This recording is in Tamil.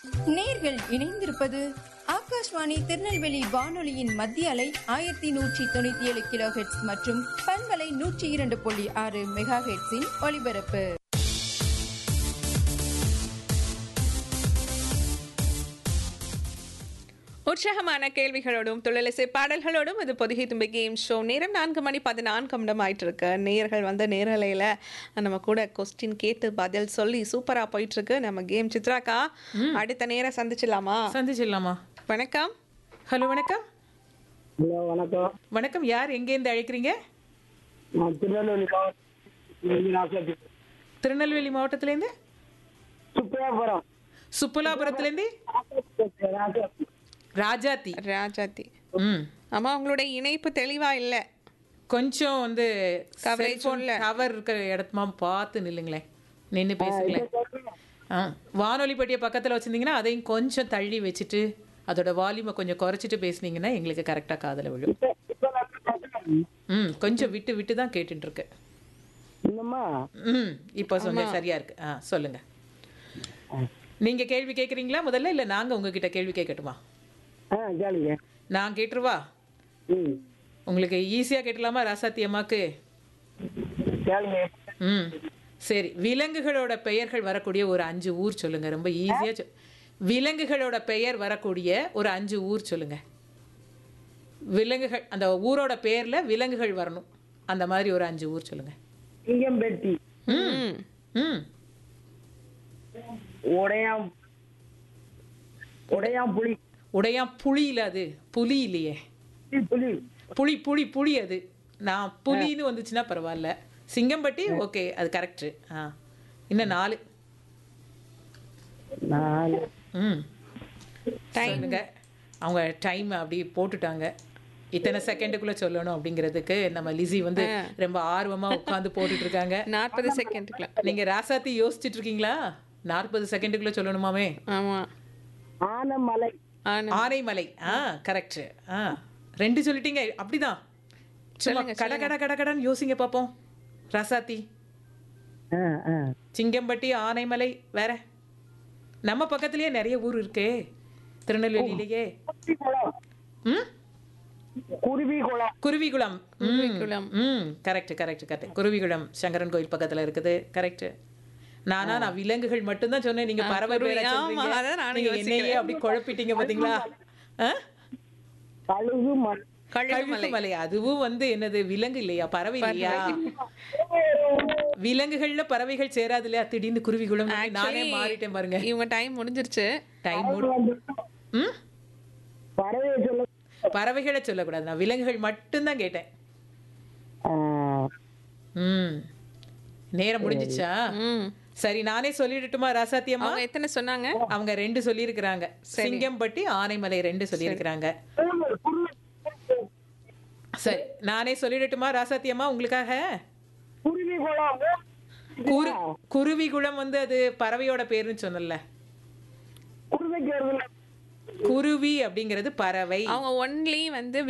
நேர்கள் இணைந்திருப்பது ஆகாஷ்வாணி திருநெல்வேலி வானொலியின் மத்திய அலை ஆயிரத்தி நூற்றி தொண்ணூத்தி ஏழு கிலோ ஹெட்ஸ் மற்றும் பண்பலை நூற்றி இரண்டு புள்ளி ஆறு மெகா ஹெட்ஸின் ஒலிபரப்பு உற்சாகமான கேள்விகளோடும் தொழிலிசை பாடல்களோடும் இது பொதிகை தும்பி கேம் ஷோ நேரம் நான்கு மணி பதினான்கு நிமிடம் ஆயிட்டு இருக்கு நேர்கள் வந்து நேரலையில் நம்ம கூட கொஸ்டின் கேட்டு பதில் சொல்லி சூப்பராக போயிட்டு இருக்கு நம்ம கேம் சித்ராக்கா அடுத்த நேரம் சந்திச்சிடலாமா சந்திச்சிடலாமா வணக்கம் ஹலோ வணக்கம் ஹலோ வணக்கம் வணக்கம் யார் எங்கேருந்து அழைக்கிறீங்க நான் திருநெல்வேலி மாவட்டம் ராசாத்தி திருநெல்வேலி மாவட்டத்துலேருந்து சுப்பையாபுரம் சுப்புலாபுரத்துலேருந்து ராசாத்தி ராஜாத்தி ராஜாத்தி ம் அம்மா உங்களுடைய இணைப்பு தெளிவா இல்லை கொஞ்சம் வந்து Coverage உள்ள. டவர் இருக்கிற இடத்துமா பார்த்து நில்லுங்களேன் நின்று பேசுங்களேன் ஆ வானொலி பெட்டியை பக்கத்தில் வச்சுருந்தீங்கன்னா அதையும் கொஞ்சம் தள்ளி வச்சுட்டு அதோட வால்யூமை கொஞ்சம் குறைச்சிட்டு பேசுனீங்கன்னா எங்களுக்கு கரெக்டாக காதில் விழும் ம் கொஞ்சம் விட்டு விட்டு தான் கேட்டுட்டு இருக்கு என்னம்மா ம் இப்போ சொன்ன சரியா இருக்கு ஆ சொல்லுங்க நீங்க கேள்வி கேட்குறீங்களா முதல்ல இல்லை நாங்க உங்ககிட்ட கேள்வி கேட்கட்டுமா ஆ கேளுங்க நான் கேட்டுருவா ம் உங்களுக்கு ஈஸியாக கேட்டலாமா ராசாத்தி அம்மாக்கு கேளுங்க ம் சரி விலங்குகளோட பெயர்கள் வரக்கூடிய ஒரு அஞ்சு ஊர் சொல்லுங்க ரொம்ப ஈஸியாக சொ விலங்குகளோட பெயர் வரக்கூடிய ஒரு அஞ்சு ஊர் சொல்லுங்க விலங்குகள் அந்த ஊரோட பேர்ல விலங்குகள் வரணும் அந்த மாதிரி ஒரு அஞ்சு ஊர் சொல்லுங்க சிங்கம்பேட்டி ம் ம் உடையாம் உடையாம் புலி உடையான் புலி இல்ல அது புலி இல்லையே புலி புலி புலி புலி அது நான் புலின்னு வந்துச்சுன்னா பரவாயில்ல சிங்கம்பட்டி ஓகே அது கரெக்டு ஆ இன்னும் நாலு நாலு ம் சொல்லுங்க அவங்க டைம் அப்படி போட்டுட்டாங்க இத்தனை செகண்டுக்குள்ள சொல்லணும் அப்படிங்கிறதுக்கு நம்ம லிசி வந்து ரொம்ப ஆர்வமா உட்காந்து போட்டுட்டு இருக்காங்க நாற்பது செகண்டுக்குள்ள நீங்க ராசாத்தி யோசிச்சுட்டு இருக்கீங்களா நாற்பது செகண்டுக்குள்ள சொல்லணுமாமே ஆமா ஆனமலை ஆனா ஆனைமலை ஆ கரெக்ட் ஆ ரெண்டு சொல்லிட்டீங்க அப்படிதான் சும்மா சொல்லுங்க, கட கட கட கடன்னு யோசிங்க பார்ப்போம் ராசாத்தி ஆ ஆ சிங்கம்பட்டி ஆனைமலை வேற நம்ம பக்கத்துலயே நிறைய ஊர் இருக்கே திருநெல்வேலியிலேயே குருவிகுளம் ம் குருவிகுளம் குருவிகுளம் குருவிகுளம். ம் correct correct correct Kuruvikulam Sankaran Kovil பக்கத்துல இருக்குது கரெக்ட் நானா நான் விலங்குகள் மட்டும்தான் சொன்னேன் நீங்க பறவை குருவி, பேரை ஆமா, சொல்றீங்க. அதான் நானும் நீங்க என்னையே அப்படி குழப்பிட்டீங்க பாத்தீங்களா ஆ? கழுகு மலை கழுகுமலை கழுகுமலை அதுவும் வந்து என்னது விலங்கு இல்லையா பறவை இல்லையா விலங்குகள்ல பறவைகள் சேராது இல்லையா திடீர்னு குருவிகுளம் நானே Actually, மாறிட்டேன் பாருங்க இவங்க டைம் முடிஞ்சிருச்சு டைம் ம் பறவையை சொல்ல பறவைகளை சொல்லக்கூடாது நான் விலங்குகள் மட்டும்தான் கேட்டேன் ஆ, ம் நேரம் முடிஞ்சிச்சா ம் சரி நானே சொல்லிடட்டுமா ராசாத்தி அம்மா அவங்க எத்தனை சொன்னாங்க அவங்க ரெண்டு சொல்லியிருக்கிறாங்க சிங்கம்பட்டி ஆனைமலை ரெண்டு சொல்லியிருக்கிறாங்க சரி நானே சொல்லிடட்டுமா ராசாத்தி அம்மா உங்களுக்காக குருவிகுளம் குரு குருவிகுளம் வந்து அது பறவையோட பேருன்னு சொன்னல குருவிக்கு வருதுல்ல குருவி அப்படிங்கிறது பறவை அவங்க ஒன்லி வந்து